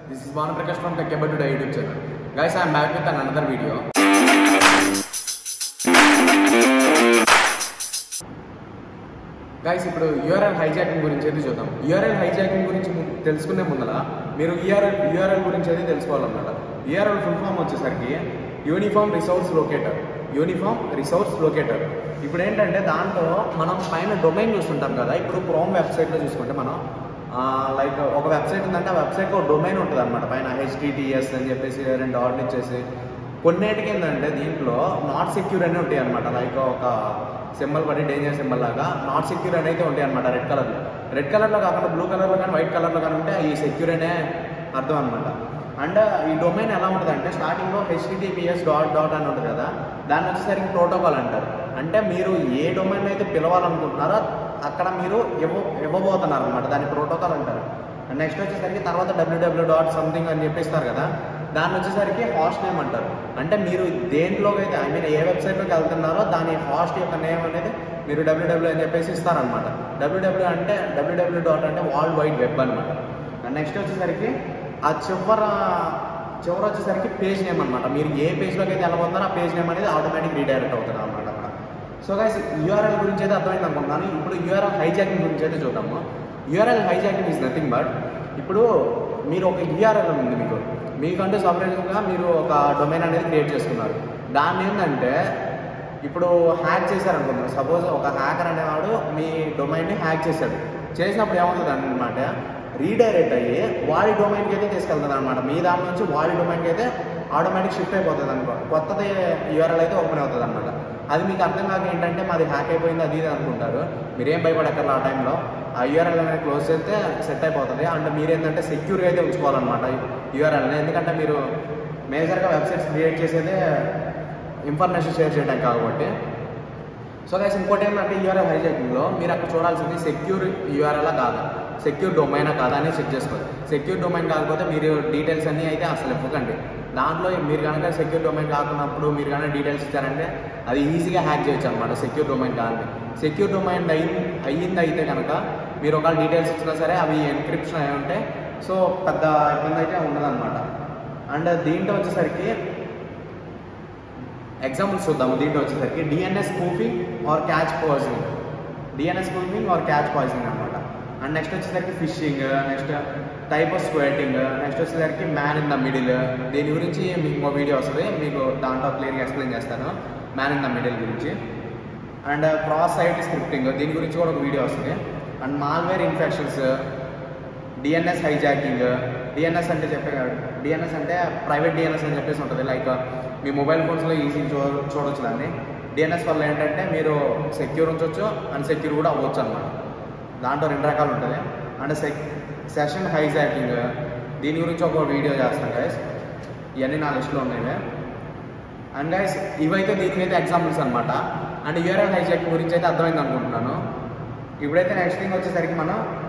This is Banu Prakash from Tech About Today YouTube channel. Guys, I am back with another video. Guys ఇప్పుడు URL hijacking గురించి అయితే చూద్దాం URL hijacking గురించి ము- తెలుసుకునే ముందర మీరు యూఆర్ఎల్ యూఆర్ఎల్ గురించి అయితే తెలుసుకోవాలన్నమాట యూఆర్ఎల్ ఫుల్ ఫామ్ వచ్చేసరికి uniform resource locator uniform resource locator ఇప్పుడు ఏంటంటే దాంట్లో మనం పైన డొమైన్ చూస్తుంటాం కదా ఇప్పుడు క్రోమ్ వెబ్సైట్లో చూసుకుంటే మనం లైక్ ఒక వెబ్సైట్ ఉందంటే ఆ వెబ్సైట్ ఒక డొమైన్ ఉంటుంది అనమాట పైన హెచ్డిటిఎస్ అని చెప్పేసి రెండు ఆర్డర్ ఇచ్చేసి కొన్నిటికి ఏంటంటే దీంట్లో నాట్ సెక్యూర్ అని ఉంటాయి అనమాట లైక్ ఒక సింబల్ పడి డేంజర్ సింబల్ లాగా నాట్ సెక్యూర్ అని అయితే ఉంటాయి అనమాట రెడ్ కలర్లో రెడ్ కలర్లో కాకుండా బ్లూ కలర్లో కానీ వైట్ కలర్లో కానీ ఉంటే ఈ సెక్యూర్ అనే అర్థం అనమాట అండ్ ఈ డొమైన్ ఎలా ఉంటుంది అంటే స్టార్టింగ్లో హెచ్డిటిపిఎస్ డాట్ డాట్ అని ఉంటుంది కదా దాన్ని వచ్చేసరికి ప్రోటోకాల్ అంటారు అంటే మీరు ఏ డొమైన్ అయితే పిలవాలనుకుంటున్నారో అక్కడ మీరు ఇవ్వ ఇవ్వబోతున్నారు అనమాట దాన్ని ప్రోటోకాల్ అంటారు నెక్స్ట్ వచ్చేసరికి తర్వాత డబ్ల్యూడబ్ల్యూ డాట్ సంథింగ్ అని చెప్పిస్తారు కదా దాన్ని వచ్చేసరికి హాస్ట్ నేమ్ అంటారు అంటే మీరు దేంట్లోకి అయితే ఐ మీన్ ఏ వెబ్సైట్లోకి వెళ్తున్నారో దాని హాస్ట్ యొక్క నేమ్ అనేది మీరు డబ్ల్యూడబ్ల్యూ అని చెప్పేసి ఇస్తారనమాట డబ్ల్యూడబ్ల్యూ అంటే డబ్ల్యూడబ్ల్యూ డాట్ అంటే వరల్డ్ వైడ్ వెబ్ అనమాట నెక్స్ట్ వచ్చేసరికి ఆ చివర చివర వచ్చేసరికి పేజ్ నేమ్ అనమాట మీరు ఏ పేజ్లోకి అయితే వెళ్ళబోతున్నారో ఆ పేజ్ నేమ్ అనేది ఆటోమేటిక్ రీడైరెక్ట్ అవుతుంది అనమాట అక్కడ సో గైస్ యూఆర్ఎల్ గురించి అయితే అర్థమైంది అనుకుంటున్నాను ఇప్పుడు యూఆర్ఎల్ హైజాకింగ్ గురించి అయితే చూద్దాము URL hijacking is nothing but ఇప్పుడు మీరు ఒక యూఆర్ఎల్ ఉంది మీకు మీకంటూ సపరేట్గా మీరు ఒక డొమైన్ అనేది క్రియేట్ చేసుకున్నారు దాన్ని ఏంటంటే ఇప్పుడు హ్యాక్ చేశారనుకుందాం సపోజ్ ఒక హ్యాకర్ అనేవాడు మీ డొమైన్ని హ్యాక్ చేశాడు చేసినప్పుడు ఏమవుతుంది అనమాట రీడైరెక్ట్ అయ్యి వాడి డొమైన్కి అయితే తీసుకెళ్తుంది అనమాట మీ దాని నుంచి వాడి డొమైన్కి అయితే ఆటోమేటిక్ షిఫ్ట్ అయిపోతుంది అనుకో కొత్తది యూఆర్ఎల్ అయితే ఓపెన్ అవుతుంది అనమాట అది మీకు అర్థం కాక ఏంటంటే మాది హ్యాక్ అయిపోయింది అది ఇది అనుకుంటారు మీరేం భయపడక్కర్లా ఆ టైంలో ఆ యూఆర్ఎల్ అనేది క్లోజ్ చేస్తే సెట్ అయిపోతుంది అండ్ మీరేంటంటే సెక్యూర్గా అయితే ఉంచుకోవాలన్నమాట యూఆర్ఎల్ని ఎందుకంటే మీరు మేజర్గా వెబ్సైట్స్ క్రియేట్ చేసేదే ఇన్ఫర్మేషన్ షేర్ చేయడానికి కాబట్టి సో గైస్ ఇంకోటి ఏంటంటే యూఆర్ఎల్ హైజాకింగ్లో మీరు అక్కడ చూడాల్సింది సెక్యూర్ యూఆర్ఎల్ కాదా సెక్యూర్ డొమైనా కాదా అని చెక్ చేసుకోవాలి సెక్యూర్ డొమైన్ కాకపోతే మీరు డీటెయిల్స్ అన్నీ అయితే అసలు ఇవ్వకండి దాంట్లో మీరు కనుక సెక్యూర్ డొమైన్ కాకున్నప్పుడు మీరు కనుక డీటెయిల్స్ ఇచ్చారంటే అది ఈజీగా హ్యాక్ చేయొచ్చు అనమాట సెక్యూర్ డొమైన్ కాదు సెక్యూర్ డొమైన్ అయి అయ్యింది అయితే కనుక మీరు ఒకవేళ డీటెయిల్స్ ఇచ్చినా సరే అవి ఎన్క్రిప్షన్ అయి ఉంటే సో పెద్ద ఇబ్బంది అయితే ఉండదన్నమాట అండ్ దీంట్లో వచ్చేసరికి ఎగ్జాంపుల్స్ చూద్దాము దీంట్లో వచ్చేసరికి DNS spoofing or cache poisoning DNS spoofing or cache poisoning అనమాట అండ్ నెక్స్ట్ వచ్చేసరికి phishing next type of squatting next వచ్చేసరికి మ్యాన్ ఇన్ ద మిడిల్ దీని గురించి మీకు ఇంకో వీడియో వస్తుంది మీకు దాంట్లో క్లియర్గా ఎక్స్ప్లెయిన్ చేస్తాను మ్యాన్ ఇన్ ద మిడిల్ గురించి అండ్ క్రాస్ సైట్ స్క్రిప్టింగ్ దీని గురించి కూడా ఒక వీడియో వస్తుంది and malware infections DNS hijacking DNS అంటే చెప్పే డిఎన్ఎస్ అంటే ప్రైవేట్ డిఎన్ఎస్ అని చెప్పేసి ఉంటుంది లైక్ మీ మొబైల్ ఫోన్స్లో ఈజీ చూ చూడొచ్చు దాన్ని డిఎన్ఎస్ వల్ల ఏంటంటే మీరు సెక్యూర్ ఉంచవచ్చు అన్సెక్యూర్ కూడా అవ్వచ్చు అనమాట దాంట్లో రెండు రకాలు ఉంటుంది అండ్ సెక్ సెషన్ హైజాకింగ్ దీని గురించి ఒక వీడియో చేస్తాను గైస్ ఇవన్నీ నా లిస్ట్లో ఉన్నాయి అండ్ గైస్ ఇవైతే దీనికి అయితే ఎగ్జాంపుల్స్ అనమాట అండ్ యూఆర్ఎల్ హైజాకింగ్ గురించి అయితే అర్థమైంది అనుకుంటున్నాను ఇప్పుడైతే నెక్స్ట్ థింగ్ వచ్చేసరికి మనం